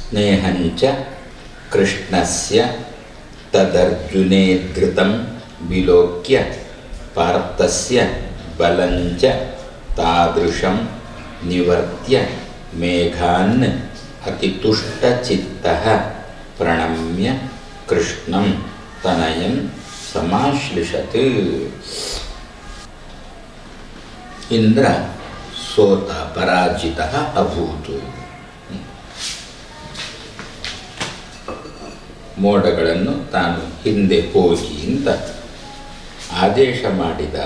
ಸ್ನೇಹಂಚ ಕೃಷ್ಣಸ್ಯ ತದರ್ಜುನೇ ಧೃತಂ ವಿಲೋಕ್ಯ ಪಾರ್ಥಸ್ಯ ಬಲಂಚ ತಾದೃಶಂ ನಿವರ್ತ್ಯ ಮೇಘಾನ್ ಅತಿತುಷ್ಟಚಿತ್ತಃ ಪ್ರಣಮ್ಯ ಕೃಷ್ಣಂ ತನಯನ್ ಸಮಾಶ್ಲಿಷತ್ ಇಂದ್ರ ಸೋತ ಪರಾಜಿತ ಅಭೂತು ಮೋಡಗಳನ್ನು ತಾನು ಹಿಂದೆ ಹೋಗಿ ಅಂತ ಆದೇಶ ಮಾಡಿದ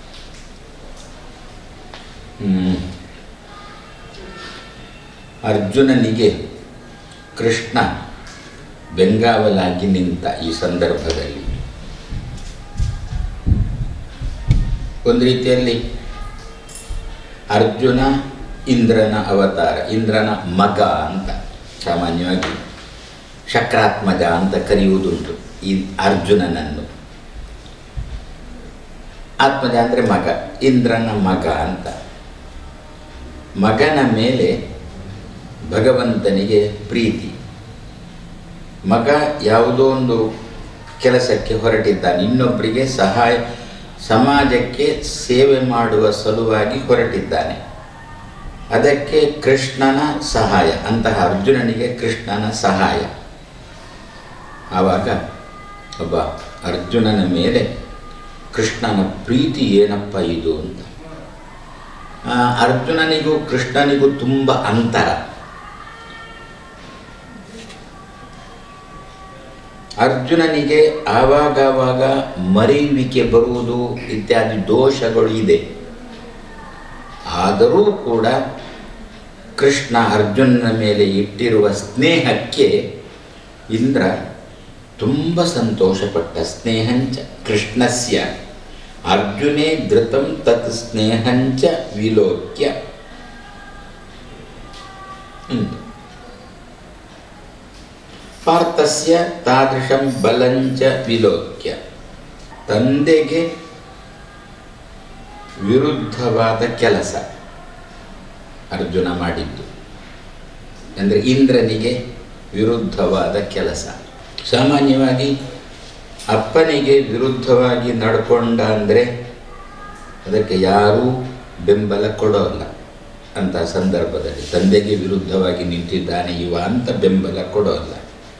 ಹ್ಮ್. ಅರ್ಜುನನಿಗೆ ಕೃಷ್ಣ ಬೆಂಗಾವಲಾಗಿ ನಿಂತ ಈ ಸಂದರ್ಭದಲ್ಲಿ ಒಂದು ರೀತಿಯಲ್ಲಿ ಅರ್ಜುನ ಇಂದ್ರನ ಅವತಾರ ಇಂದ್ರನ ಮಗ ಅಂತ ಸಾಮಾನ್ಯವಾಗಿ ಶಕ್ರಾತ್ಮಜ ಅಂತ ಕರೆಯುವುದುಂಟು ಈ ಅರ್ಜುನನನ್ನು ಆತ್ಮಜ ಅಂದರೆ ಮಗ ಇಂದ್ರನ ಮಗ ಅಂತ ಮಗನ ಮೇಲೆ ಭಗವಂತನಿಗೆ ಪ್ರೀತಿ ಮಗ ಯಾವುದೋ ಒಂದು ಕೆಲಸಕ್ಕೆ ಹೊರಟಿದ್ದಾನೆ ಇನ್ನೊಬ್ಬರಿಗೆ ಸಹಾಯ ಸಮಾಜಕ್ಕೆ ಸೇವೆ ಮಾಡುವ ಸಲುವಾಗಿ ಹೊರಟಿದ್ದಾನೆ ಅದಕ್ಕೆ ಕೃಷ್ಣನ ಸಹಾಯ ಅಂತಹ ಅರ್ಜುನನಿಗೆ ಕೃಷ್ಣನ ಸಹಾಯ ಆವಾಗ ಒಬ್ಬ ಅರ್ಜುನನ ಮೇಲೆ ಕೃಷ್ಣನ ಪ್ರೀತಿ ಏನಪ್ಪ ಇದು ಅಂತ ಆ, ಅರ್ಜುನನಿಗೂ ಕೃಷ್ಣನಿಗೂ ತುಂಬ ಅಂತರ ಅರ್ಜುನನಿಗೆ ಆವಾಗವಾಗ ಮರೆಯುವಿಕೆ ಬರುವುದು ಇತ್ಯಾದಿ ದೋಷಗಳು ಇದೆ ಆದರೂ ಕೂಡ ಕೃಷ್ಣ ಅರ್ಜುನನ ಮೇಲೆ ಇಟ್ಟಿರುವ ಸ್ನೇಹಕ್ಕೆ ಇಂದ್ರ ತುಂಬ ಸಂತೋಷಪಟ್ಟ ಸ್ನೇಹಂಚ ಕೃಷ್ಣಸ್ಯ ಅರ್ಜುನೇ ಧೃತಂ ತತ್ ಸ್ನೇಹಂಚ ವಿಲೋಕ್ಯ ಅಂತ. ಪಾರ್ಥಸ್ಯ ತಾದೃಶಂ ಬಲಂಚ ವಿಲೋಕ್ಯ ತಂದೆಗೆ ವಿರುದ್ಧವಾದ ಕೆಲಸ ಅರ್ಜುನ ಮಾಡಿದ್ದು ಅಂದರೆ ಇಂದ್ರನಿಗೆ ವಿರುದ್ಧವಾದ ಕೆಲಸ ಸಾಮಾನ್ಯವಾಗಿ ಅಪ್ಪನಿಗೆ ವಿರುದ್ಧವಾಗಿ ನಡ್ಕೊಂಡ ಅಂದರೆ ಅದಕ್ಕೆ ಯಾರೂ ಬೆಂಬಲ ಕೊಡೋಲ್ಲ ಅಂತ ಸಂದರ್ಭದಲ್ಲಿ ತಂದೆಗೆ ವಿರುದ್ಧವಾಗಿ ನಿಂತಿದ್ದಾನೆ ಇವ ಅಂತ ಬೆಂಬಲ ಕೊಡೋಲ್ಲ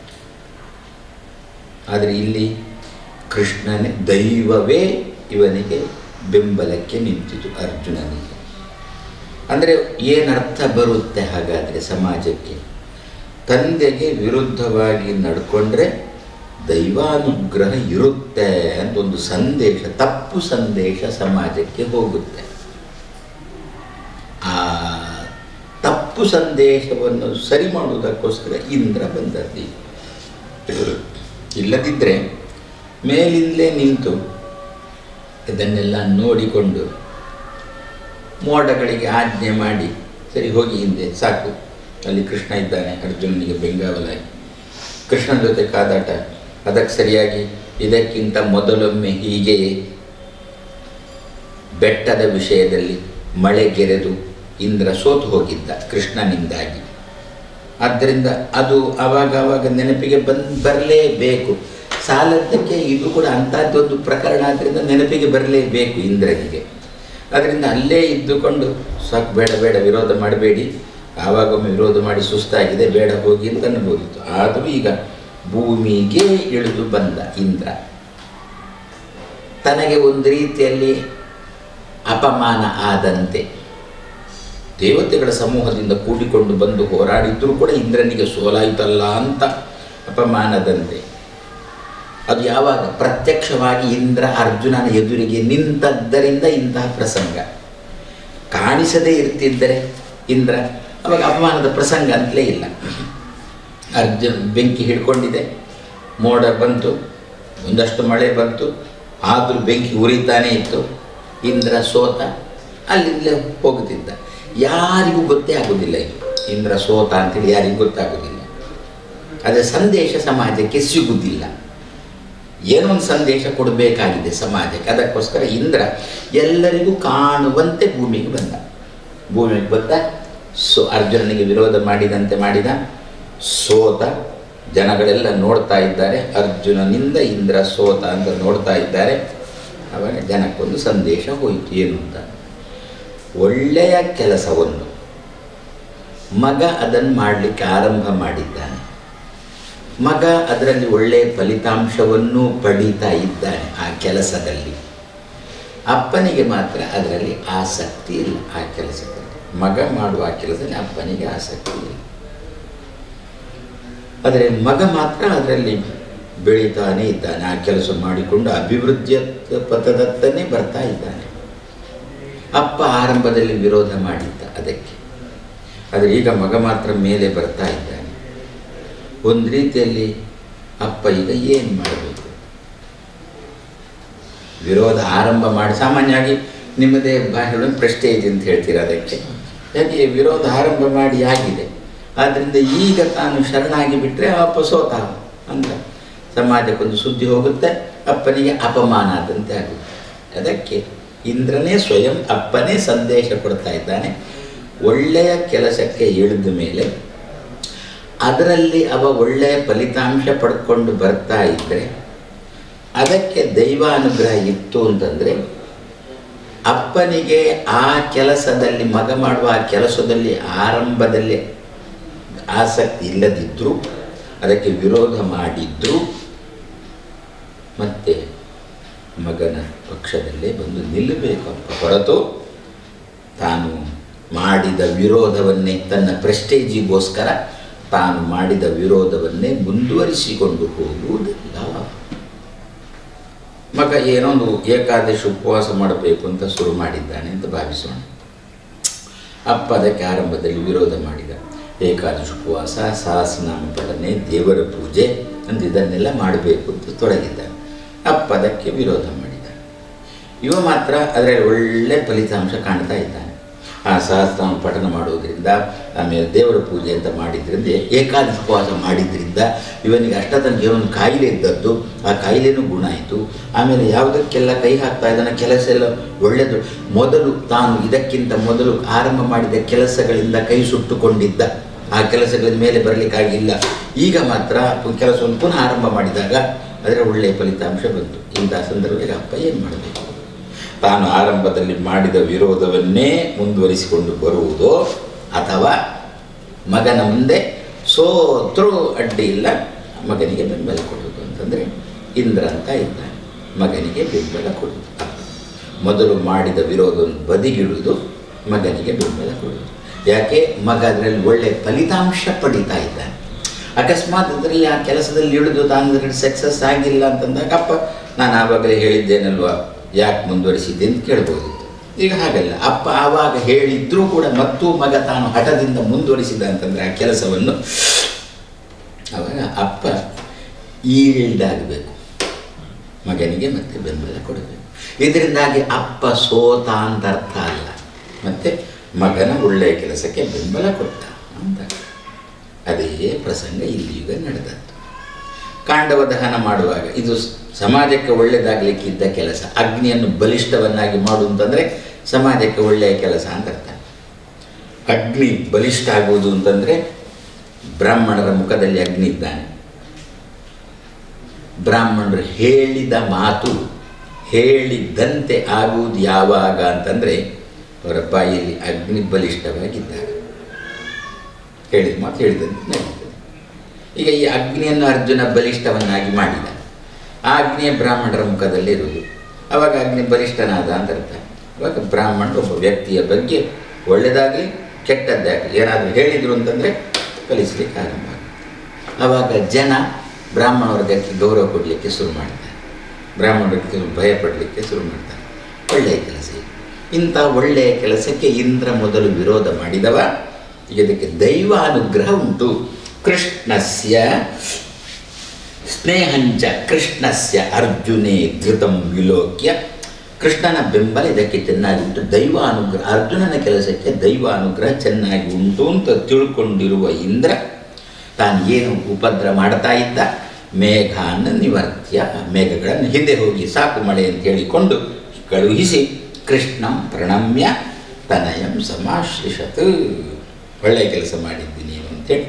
ಆದರೆ ಇಲ್ಲಿ ಕೃಷ್ಣನೇ ದೈವವೇ ಇವನಿಗೆ ಬೆಂಬಲಕ್ಕೆ ನಿಂತಿತು ಅರ್ಜುನನಿಗೆ ಅಂದರೆ ಏನರ್ಥ ಬರುತ್ತೆ ಹಾಗಾದರೆ ಸಮಾಜಕ್ಕೆ ತಂದೆಗೆ ವಿರುದ್ಧವಾಗಿ ನಡ್ಕೊಂಡ್ರೆ ದೈವಾನುಗ್ರಹ ಇರುತ್ತೆ ಅಂತ ಒಂದು ಸಂದೇಶ ತಪ್ಪು ಸಂದೇಶ ಸಮಾಜಕ್ಕೆ ಹೋಗುತ್ತೆ ಆ ತಪ್ಪು ಸಂದೇಶವನ್ನು ಸರಿ ಮಾಡುವುದಕ್ಕೋಸ್ಕರ ಇಂದ್ರ ಬಂದದ್ದು ಇಲ್ಲದಿದ್ದರೆ ಮೇಲಿಂದಲೇ ನಿಂತು ಇದನ್ನೆಲ್ಲ ನೋಡಿಕೊಂಡು ಮೋಡಗಳಿಗೆ ಆಜ್ಞೆ ಮಾಡಿ ಸರಿ ಹೋಗಿ ಹಿಂದೆ ಸಾಕು ಅಲ್ಲಿ ಕೃಷ್ಣ ಇದ್ದಾನೆ ಅರ್ಜುನನಿಗೆ ಬೆಂಗಾವಲಾಗಿ ಕೃಷ್ಣನ ಜೊತೆ ಕಾದಾಟ ಅದಕ್ಕೆ ಸರಿಯಾಗಿ ಇದಕ್ಕಿಂತ ಮೊದಲೊಮ್ಮೆ ಹೀಗೆಯೇ ಬೆಟ್ಟದ ವಿಷಯದಲ್ಲಿ ಮಳೆಗೆರೆದು ಇಂದ್ರ ಸೋತು ಹೋಗಿದ್ದ ಕೃಷ್ಣನಿಂದಾಗಿ ಆದ್ದರಿಂದ ಅದು ಆವಾಗ ಆವಾಗ ನೆನಪಿಗೆ ಬಂದು ಬರಲೇಬೇಕು ಸಾಲದ್ದಕ್ಕೆ ಇದು ಕೂಡ ಅಂಥದ್ದೊಂದು ಪ್ರಕರಣ ಆದ್ದರಿಂದ ನೆನಪಿಗೆ ಬರಲೇಬೇಕು ಇಂದ್ರನಿಗೆ ಅದರಿಂದ ಅಲ್ಲೇ ಇದ್ದುಕೊಂಡು ಸಾಕು ಬೇಡ ಬೇಡ ವಿರೋಧ ಮಾಡಬೇಡಿ ಆವಾಗೊಮ್ಮೆ ವಿರೋಧ ಮಾಡಿ ಸುಸ್ತಾಗಿದೆ ಬೇಡ ಹೋಗಿ ಅಂತ ಅನ್ಬೋದಿತ್ತು ಆದರೂ ಈಗ ಭೂಮಿಗೆ ಇಳಿದು ಬಂದ ಇಂದ್ರ ತನಗೆ ಒಂದು ರೀತಿಯಲ್ಲಿ ಅಪಮಾನ ಆದಂತೆ ದೇವತೆಗಳ ಸಮೂಹದಿಂದ ಕೂಡಿಕೊಂಡು ಬಂದು ಹೋರಾಡಿದ್ರೂ ಕೂಡ ಇಂದ್ರನಿಗೆ ಸೋಲಾಯಿತಲ್ಲ ಅಂತ ಅಪಮಾನದಂತೆ ಅದು ಯಾವಾಗ ಪ್ರತ್ಯಕ್ಷವಾಗಿ ಇಂದ್ರ ಅರ್ಜುನನ ಎದುರಿಗೆ ನಿಂತದ್ದರಿಂದ ಇಂತಹ ಪ್ರಸಂಗ ಕಾಣಿಸದೇ ಇರ್ತಿದ್ದರೆ ಇಂದ್ರ ಅವಾಗ ಅಪಮಾನದ ಪ್ರಸಂಗ ಅಂತಲೇ ಇಲ್ಲ ಅರ್ಜುನ್ ಬೆಂಕಿ ಹಿಡ್ಕೊಂಡಿದೆ ಮೋಡ ಬಂತು ಒಂದಷ್ಟು ಮಳೆ ಬಂತು ಆದರೂ ಬೆಂಕಿ ಉರಿತಾನೇ ಇತ್ತು ಇಂದ್ರ ಸೋತ ಅಲ್ಲಿಂದಲೇ ಹೋಗುತ್ತಿದ್ದ ಯಾರಿಗೂ ಗೊತ್ತೇ ಆಗೋದಿಲ್ಲ ಇದು ಇಂದ್ರ ಸೋತ ಅಂತೇಳಿ ಯಾರಿಗೂ ಗೊತ್ತಾಗೋದಿಲ್ಲ ಅದರ ಸಂದೇಶ ಸಮಾಜಕ್ಕೆ ಸಿಗುವುದಿಲ್ಲ ಏನೋ ಒಂದು ಸಂದೇಶ ಕೊಡಬೇಕಾಗಿದೆ ಸಮಾಜಕ್ಕೆ ಅದಕ್ಕೋಸ್ಕರ ಇಂದ್ರ ಎಲ್ಲರಿಗೂ ಕಾಣುವಂತೆ ಭೂಮಿಗೆ ಬಂದ ಭೂಮಿಗೆ ಬಂದ ಸೊ ಅರ್ಜುನನಿಗೆ ವಿರೋಧ ಮಾಡಿದಂತೆ ಮಾಡಿದ ಸೋತ ಜನಗಳೆಲ್ಲ ನೋಡ್ತಾ ಇದ್ದಾರೆ ಅರ್ಜುನನಿಂದ ಇಂದ್ರ ಸೋತ ಅಂತ ನೋಡ್ತಾ ಇದ್ದಾರೆ ಆವಾಗ ಜನಕ್ಕೊಂದು ಸಂದೇಶ ಹೋಯಿತು ಏನು ಅಂತ ಒಳ್ಳೆಯ ಕೆಲಸವನ್ನು ಮಗ ಅದನ್ನು ಮಾಡಲಿಕ್ಕೆ ಆರಂಭ ಮಾಡಿದ್ದಾನೆ ಮಗ ಅದರಲ್ಲಿ ಒಳ್ಳೆಯ ಫಲಿತಾಂಶವನ್ನು ಪಡೀತಾ ಇದ್ದಾನೆ ಆ ಕೆಲಸದಲ್ಲಿ ಅಪ್ಪನಿಗೆ ಮಾತ್ರ ಅದರಲ್ಲಿ ಆಸಕ್ತಿ ಇಲ್ಲ ಆ ಕೆಲಸದಲ್ಲಿ ಮಗ ಮಾಡುವ ಆ ಕೆಲಸದಲ್ಲಿ ಅಪ್ಪನಿಗೆ ಆಸಕ್ತಿ ಇಲ್ಲ ಆದರೆ ಮಗ ಮಾತ್ರ ಅದರಲ್ಲಿ ಬೆಳೀತಾನೇ ಇದ್ದಾನೆ ಆ ಕೆಲಸ ಮಾಡಿಕೊಂಡು ಅಭಿವೃದ್ಧಿಯ ಪಥದತ್ತನೇ ಬರ್ತಾ ಇದ್ದಾನೆ ಅಪ್ಪ ಆರಂಭದಲ್ಲಿ ವಿರೋಧ ಮಾಡಿದ್ದ ಅದಕ್ಕೆ ಆದರೆ ಈಗ ಮಗ ಮಾತ್ರ ಮೇಲೆ ಬರ್ತಾ ಇದ್ದಾನೆ ಒಂದು ರೀತಿಯಲ್ಲಿ ಅಪ್ಪ ಈಗ ಏನು ಮಾಡಬೇಕು ವಿರೋಧ ಆರಂಭ ಮಾಡಿ ಸಾಮಾನ್ಯವಾಗಿ ನಿಮ್ಮದೇ ಭಾಷೆಗಳನ್ನು ಪ್ರೆಸ್ಟೇಜ್ ಅಂತ ಹೇಳ್ತೀರ ಅದಕ್ಕೆ ಯಾಕೆ ವಿರೋಧ ಆರಂಭ ಮಾಡಿ ಆಗಿದೆ ಆದ್ದರಿಂದ ಈಗ ತಾನು ಶರಣಾಗಿ ಬಿಟ್ಟರೆ ಅಪ್ಪ ಸೋತ ಅಂತ ಸಮಾಜಕ್ಕೊಂದು ಸುದ್ದಿ ಹೋಗುತ್ತೆ ಅಪ್ಪನಿಗೆ ಅಪಮಾನ ಆದಂತೆ ಆಗುತ್ತೆ ಅದಕ್ಕೆ ಇಂದ್ರನೇ ಸ್ವಯಂ ಅಪ್ಪನೇ ಸಂದೇಶ ಕೊಡ್ತಾ ಇದ್ದಾನೆ ಒಳ್ಳೆಯ ಕೆಲಸಕ್ಕೆ ಇಳಿದ ಮೇಲೆ ಅದರಲ್ಲಿ ಅವ ಒಳ್ಳೆಯ ಫಲಿತಾಂಶ ಪಡ್ಕೊಂಡು ಬರ್ತಾ ಇದ್ದರೆ ಅದಕ್ಕೆ ದೈವಾನುಗ್ರಹ ಇತ್ತು ಅಂತಂದರೆ ಅಪ್ಪನಿಗೆ ಆ ಕೆಲಸದಲ್ಲಿ ಮಗ ಮಾಡುವ ಆ ಕೆಲಸದಲ್ಲಿ ಆರಂಭದಲ್ಲಿ ಆಸಕ್ತಿ ಇಲ್ಲದಿದ್ದರೂ ಅದಕ್ಕೆ ವಿರೋಧ ಮಾಡಿದ್ದರೂ ಮತ್ತೆ ಮಗನ ಪಕ್ಷದಲ್ಲೇ ಬಂದು ನಿಲ್ಲಬೇಕು ಅಪ್ಪ ಹೊರತು ತಾನು ಮಾಡಿದ ವಿರೋಧವನ್ನೇ ತನ್ನ ಪ್ರೆಸ್ಟೇಜಿಗೋಸ್ಕರ ತಾನು ಮಾಡಿದ ವಿರೋಧವನ್ನೇ ಮುಂದುವರಿಸಿಕೊಂಡು ಹೋಗುವುದಿಲ್ಲ ಮಗ ಏನೋ ಒಂದು ಏಕಾದಶಿ ಉಪವಾಸ ಮಾಡಬೇಕು ಅಂತ ಶುರು ಮಾಡಿದ್ದಾನೆ ಅಂತ ಭಾವಿಸೋಣ ಅಪ್ಪ ಅದಕ್ಕೆ ಆರಂಭದಲ್ಲಿ ವಿರೋಧ ಮಾಡಿದ ಏಕಾದಶಿ ಉಪವಾಸ ಸಹಸ್ರನಾಮ ಪಠನೆ ದೇವರ ಪೂಜೆ ಅಂತ ಇದನ್ನೆಲ್ಲ ಮಾಡಬೇಕು ಅಂತ ತೊಡಗಿದ್ದಾನೆ ಅಪ್ಪ ಅದಕ್ಕೆ ವಿರೋಧ ಮಾಡಿದ ಇವ ಮಾತ್ರ ಅದರಲ್ಲಿ ಒಳ್ಳೆ ಫಲಿತಾಂಶ ಕಾಣ್ತಾ ಇದ್ದಾನೆ ಆ ಸಹಸ್ರನಾಮ ಪಠನ ಮಾಡೋದ್ರಿಂದ ಆಮೇಲೆ ದೇವರ ಪೂಜೆ ಅಂತ ಮಾಡಿದ್ರಿಂದ ಏಕಾದಶಿ ಉಪವಾಸ ಮಾಡಿದ್ರಿಂದ ಇವನಿಗೆ ಅಷ್ಟತನಕ ಒಂದು ಕಾಯಿಲೆ ಇದ್ದದ್ದು ಆ ಕಾಯಿಲೆನೂ ಗುಣ ಆಯಿತು ಆಮೇಲೆ ಯಾವುದಕ್ಕೆಲ್ಲ ಕೈ ಹಾಕ್ತಾ ಇದ್ದಾನೆ ಕೆಲಸ ಎಲ್ಲ ಒಳ್ಳೆಯದು ಮೊದಲು ತಾನು ಇದಕ್ಕಿಂತ ಮೊದಲು ಆರಂಭ ಮಾಡಿದ ಕೆಲಸಗಳಿಂದ ಕೈ ಸುಟ್ಟುಕೊಂಡಿದ್ದ ಆ ಕೆಲಸಗಳ ಮೇಲೆ ಬರಲಿಕ್ಕಾಗಿಲ್ಲ ಈಗ ಮಾತ್ರ ಕೆಲಸವನ್ನು ಪುನಃ ಆರಂಭ ಮಾಡಿದಾಗ ಅದರ ಒಳ್ಳೆಯ ಫಲಿತಾಂಶ ಬಂತು ಇಂತಹ ಸಂದರ್ಭದಲ್ಲಿ ಅಪ್ಪ ಏನು ಮಾಡಬೇಕು ತಾನು ಆರಂಭದಲ್ಲಿ ಮಾಡಿದ ವಿರೋಧವನ್ನೇ ಮುಂದುವರಿಸಿಕೊಂಡು ಬರುವುದೋ ಅಥವಾ ಮಗನ ಮುಂದೆ ಸೋತ್ರು ಅಡ್ಡಿ ಇಲ್ಲ ಮಗನಿಗೆ ಬೆಂಬಲ ಕೊಡುವುದು ಅಂತಂದರೆ ಇಂದ್ರ ಅಂತ ಇದ್ದಾನೆ ಮಗನಿಗೆ ಬೆಂಬಲ ಕೊಡುವುದು ಮೊದಲು ಮಾಡಿದ ವಿರೋಧವನ್ನು ಬದಿಗಿಡುವುದು ಮಗನಿಗೆ ಬೆಂಬಲ ಕೊಡುವುದು ಯಾಕೆ ಮಗ ಅದರಲ್ಲಿ ಒಳ್ಳೆಯ ಫಲಿತಾಂಶ ಪಡಿತಾ ಇದ್ದಾನೆ ಅಕಸ್ಮಾತ್ ಅದರಲ್ಲಿ ಆ ಕೆಲಸದಲ್ಲಿ ಇಳಿದು ತಾನು ಅದರಲ್ಲಿ ಸಕ್ಸಸ್ ಆಗಿಲ್ಲ ಅಂತಂದಾಗ ಅಪ್ಪ ನಾನು ಆವಾಗಲೇ ಹೇಳಿದ್ದೇನಲ್ವಾ ಯಾಕೆ ಮುಂದುವರಿಸಿದ್ದೆ ಅಂತ ಕೇಳ್ಬೋದಿತ್ತು ಈಗ ಹಾಗಲ್ಲ ಅಪ್ಪ ಆವಾಗ ಹೇಳಿದ್ರೂ ಕೂಡ ಮತ್ತೂ ಮಗ ತಾನು ಹಠದಿಂದ ಮುಂದುವರಿಸಿದ ಅಂತಂದರೆ ಆ ಕೆಲಸವನ್ನು ಆವಾಗ ಅಪ್ಪ ಈಲ್ಡಾಗಬೇಕು ಮಗನಿಗೆ ಮತ್ತೆ ಬೆಂಬಲ ಕೊಡಬೇಕು ಇದರಿಂದಾಗಿ ಅಪ್ಪ ಸೋತ ಅಂತ ಅರ್ಥ ಅಲ್ಲ ಮತ್ತು ಮಗನ ಒಳ್ಳೆಯ ಕೆಲಸಕ್ಕೆ ಬೆಂಬಲ ಕೊಟ್ಟ ಅಂತ ಅದೇ ಪ್ರಸಂಗ ಇಲ್ಲಿ ಈಗ ನಡೆದದ್ದು ಕಾಂಡವ ದಹನ ಮಾಡುವಾಗ ಇದು ಸಮಾಜಕ್ಕೆ ಒಳ್ಳೆಯದಾಗಲಿಕ್ಕಿದ್ದ ಕೆಲಸ ಅಗ್ನಿಯನ್ನು ಬಲಿಷ್ಠವನ್ನಾಗಿ ಮಾಡು ಅಂತಂದರೆ ಸಮಾಜಕ್ಕೆ ಒಳ್ಳೆಯ ಕೆಲಸ ಅಂತ ಅರ್ಥ ಅಗ್ನಿ ಬಲಿಷ್ಠ ಆಗುವುದು ಅಂತಂದರೆ ಬ್ರಾಹ್ಮಣರ ಮುಖದಲ್ಲಿ ಅಗ್ನಿ ಇದ್ದಾನೆ ಬ್ರಾಹ್ಮಣರು ಹೇಳಿದ ಮಾತು ಹೇಳಿದಂತೆ ಆಗುವುದು ಯಾವಾಗ ಅಂತಂದರೆ ಅವರ ಬಾಯಲ್ಲಿ ಅಗ್ನಿ ಬಲಿಷ್ಠವಾಗಿದ್ದಾಗ ಹೇಳಿದ ಮಾತು ಹೇಳಿದಂತೆ ನಡೀತದೆ ಈಗ ಈ ಅಗ್ನಿಯನ್ನು ಅರ್ಜುನ ಬಲಿಷ್ಠವನ್ನಾಗಿ ಮಾಡಿದ ಆ ಅಗ್ನಿಯ ಬ್ರಾಹ್ಮಣರ ಮುಖದಲ್ಲಿ ಇರುವುದು ಅವಾಗ ಅಗ್ನಿ ಬಲಿಷ್ಠನಾದ ಅಂತ ಅರ್ಥ ಅವಾಗ ಬ್ರಾಹ್ಮಣರು ಒಬ್ಬ ವ್ಯಕ್ತಿಯ ಬಗ್ಗೆ ಒಳ್ಳೆಯದಾಗಲಿ ಕೆಟ್ಟದ್ದಾಗಲಿ ಏನಾದರೂ ಹೇಳಿದರು ಅಂತಂದರೆ ಕಲಿಸಲಿಕ್ಕೆ ಆರಂಭ ಆವಾಗ ಜನ ಬ್ರಾಹ್ಮಣ ವರ್ಗಕ್ಕೆ ಗೌರವ ಕೊಡಲಿಕ್ಕೆ ಶುರು ಮಾಡ್ತಾರೆ ಬ್ರಾಹ್ಮಣರಿಗೆ ಭಯ ಪಡಲಿಕ್ಕೆ ಶುರು ಮಾಡ್ತಾರೆ ಒಳ್ಳೆಯ ಕೆಲಸ ಇದು ಇಂಥ ಒಳ್ಳೆಯ ಕೆಲಸಕ್ಕೆ ಇಂದ್ರ ಮೊದಲು ವಿರೋಧ ಮಾಡಿದವ ಈಗ ಇದಕ್ಕೆ ದೈವ ಅನುಗ್ರಹ ಉಂಟು ಕೃಷ್ಣಸ್ಯ ಸ್ನೇಹಂಚ ಕೃಷ್ಣಸ್ಯ ಅರ್ಜುನೇ ಧೃತಂ ವಿಲೋಕ್ಯ ಕೃಷ್ಣನ ಬೆಂಬಲ ಇದಕ್ಕೆ ಚೆನ್ನಾಗಿ ಉಂಟು ದೈವ ಅನುಗ್ರಹ ಅರ್ಜುನನ ಕೆಲಸಕ್ಕೆ ದೈವ ಅನುಗ್ರಹ ಚೆನ್ನಾಗಿ ಉಂಟು ಅಂತ ತಿಳ್ಕೊಂಡಿರುವ ಇಂದ್ರ ತಾನು ಏನು ಉಪದ್ರ ಮಾಡ್ತಾ ಇದ್ದ ಮೇಘಾನ ನಿವರ್ತ್ಯ ಮೇಘಗಳನ್ನು ಹಿಂದೆ ಹೋಗಿ ಸಾಕು ಮಳೆ ಅಂತ ಹೇಳಿಕೊಂಡು ಕಳುಹಿಸಿ ಕೃಷ್ಣಂ ಪ್ರಣಮ್ಯ ತನಯಂ ಸಮಾಶ್ರಿಷತ್ ಒಳ್ಳೆಯ ಕೆಲಸ ಮಾಡಿದ್ದೀನಿ ನೀನು ಅಂತೇಳಿ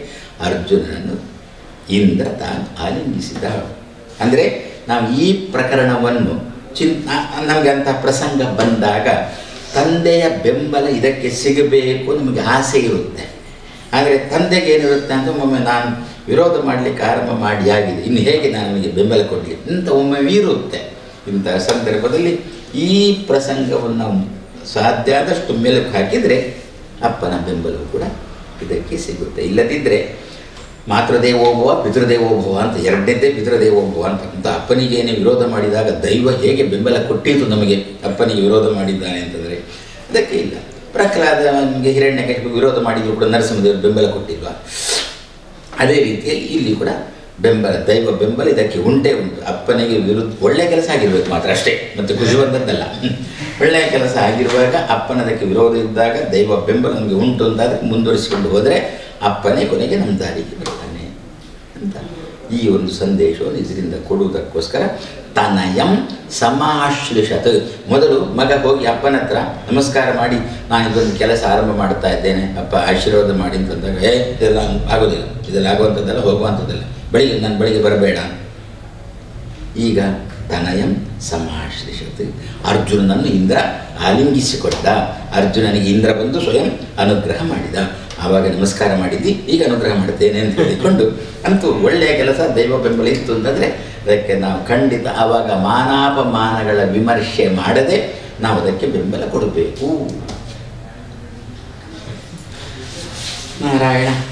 ಅರ್ಜುನನನ್ನು ಇಂದ್ರ ತಾನು ಆಲಿಂಗಿಸಿದ ಅಂದರೆ ನಾವು ಈ ಪ್ರಕರಣವನ್ನು ಚಿನ್ ನಮಗೆ ಅಂಥ ಪ್ರಸಂಗ ಬಂದಾಗ ತಂದೆಯ ಬೆಂಬಲ ಇದಕ್ಕೆ ಸಿಗಬೇಕು ನಮಗೆ ಆಸೆ ಇರುತ್ತೆ ಆದರೆ ತಂದೆಗೆ ಏನಿರುತ್ತೆ ಅಂತ ಒಮ್ಮೆ ನಾನು ವಿರೋಧ ಮಾಡಲಿಕ್ಕೆ ಆರಂಭ ಮಾಡಿ ಆಗಿದೆ ಇನ್ನು ಹೇಗೆ ನಾನು ನಿಮಗೆ ಬೆಂಬಲ ಕೊಡಲಿ ಇಂಥ ಒಮ್ಮೆ ಇರುತ್ತೆ ಇಂಥ ಸಂದರ್ಭದಲ್ಲಿ ಈ ಪ್ರಸಂಗವನ್ನು ನಾವು ಸಾಧ್ಯ ಆದಷ್ಟು ಮೆಲುಕು ಹಾಕಿದರೆ ಅಪ್ಪನ ಬೆಂಬಲವು ಕೂಡ ಇದಕ್ಕೆ ಸಿಗುತ್ತೆ ಇಲ್ಲದಿದ್ದರೆ ಮಾತೃದೇವೋಭವ ಪಿತೃದೇವೋಭವ ಅಂತ ಎರಡನೇದೇ ಪಿತೃದೇವೋಭವ ಅಂತ ಅಂತ ಅಪ್ಪನಿಗೇನೆ ವಿರೋಧ ಮಾಡಿದಾಗ ದೈವ ಹೇಗೆ ಬೆಂಬಲ ಕೊಟ್ಟಿತು ನಮಗೆ ಅಪ್ಪನಿಗೆ ವಿರೋಧ ಮಾಡಿದ್ದಾನೆ ಅಂತಂದರೆ ಅದಕ್ಕೆ ಇಲ್ಲ ಪ್ರಹ್ಲಾದ ನಮಗೆ ಹಿರಣ್ಯ ವಿರೋಧ ಮಾಡಿದ್ರು ಕೂಡ ನರಸಿಂಹದೇವರು ಬೆಂಬಲ ಕೊಟ್ಟಿಲ್ವಾ ಅದೇ ರೀತಿಯಲ್ಲಿ ಇಲ್ಲಿ ಕೂಡ ಬೆಂಬಲ ದೈವ ಬೆಂಬಲ ಇದಕ್ಕೆ ಉಂಟೇ ಉಂಟು ಅಪ್ಪನಿಗೆ ವಿರುದ್ಧ ಒಳ್ಳೆಯ ಕೆಲಸ ಆಗಿರ್ಬೇಕು ಮಾತ್ರ ಅಷ್ಟೇ ಮತ್ತು ಖುಷಿ ಬಂದದ್ದಲ್ಲ ಒಳ್ಳೆಯ ಕೆಲಸ ಆಗಿರುವಾಗ ಅಪ್ಪನದಕ್ಕೆ ವಿರೋಧ ಇದ್ದಾಗ ದೈವ ಬೆಂಬಲ ನಮಗೆ ಉಂಟು ಅಂತಾದರೆ ಮುಂದುವರಿಸಿಕೊಂಡು ಹೋದರೆ ಅಪ್ಪನೇ ಕೊನೆಗೆ ನಮ್ಮ ದಾರಿಗೆ ಬರ್ತಾನೆ ಅಂತ ಈ ಒಂದು ಸಂದೇಶವನ್ನು ಇದರಿಂದ ಕೊಡುವುದಕ್ಕೋಸ್ಕರ ತನಯಂ ಸಮಾಶ್ಲಿಷತ್ ಮೊದಲು ಮಗ ಹೋಗಿ ಅಪ್ಪನ ಹತ್ರ ನಮಸ್ಕಾರ ಮಾಡಿ ನಾನು ಇದೊಂದು ಕೆಲಸ ಆರಂಭ ಮಾಡ್ತಾ ಇದ್ದೇನೆ ಅಪ್ಪ ಆಶೀರ್ವಾದ ಮಾಡಿ ಅಂತಂದಾಗ ಏ ಇದೆಲ್ಲ ಆಗೋದಿಲ್ಲ ಇದೆಲ್ಲ ಆಗುವಂಥದ್ದಲ್ಲ ಹೋಗುವಂಥದ್ದಲ್ಲ ಬೆಳಿಗ್ಗೆ ನಾನು ಬೆಳಿಗ್ಗೆ ಬರಬೇಡ ಈಗ ತನಯಂ ಸಮಾಶ್ಲಿಷತ್ ಅರ್ಜುನನನ್ನು ಇಂದ್ರ ಆಲಿಂಗಿಸಿಕೊಟ್ಟ ಅರ್ಜುನನಿಗೆ ಇಂದ್ರ ಬಂದು ಸ್ವಯಂ ಅನುಗ್ರಹ ಮಾಡಿದ ಆವಾಗ ನಮಸ್ಕಾರ ಮಾಡಿದ್ದಿ ಈಗ ಅನುಗ್ರಹ ಮಾಡ್ತೇನೆ ಅಂತ ಹೇಳಿಕೊಂಡು ಅಂತೂ ಒಳ್ಳೆಯ ಕೆಲಸ ದೈವ ಬೆಂಬಲ ಇತ್ತು ಅಂತಂದರೆ ಅದಕ್ಕೆ ನಾವು ಖಂಡಿತ ಆವಾಗ ಮಾನಾಪಮಾನಗಳ ವಿಮರ್ಶೆ ಮಾಡದೆ ನಾವು ಅದಕ್ಕೆ ಬೆಂಬಲ ಕೊಡಬೇಕು ನಾರಾಯಣ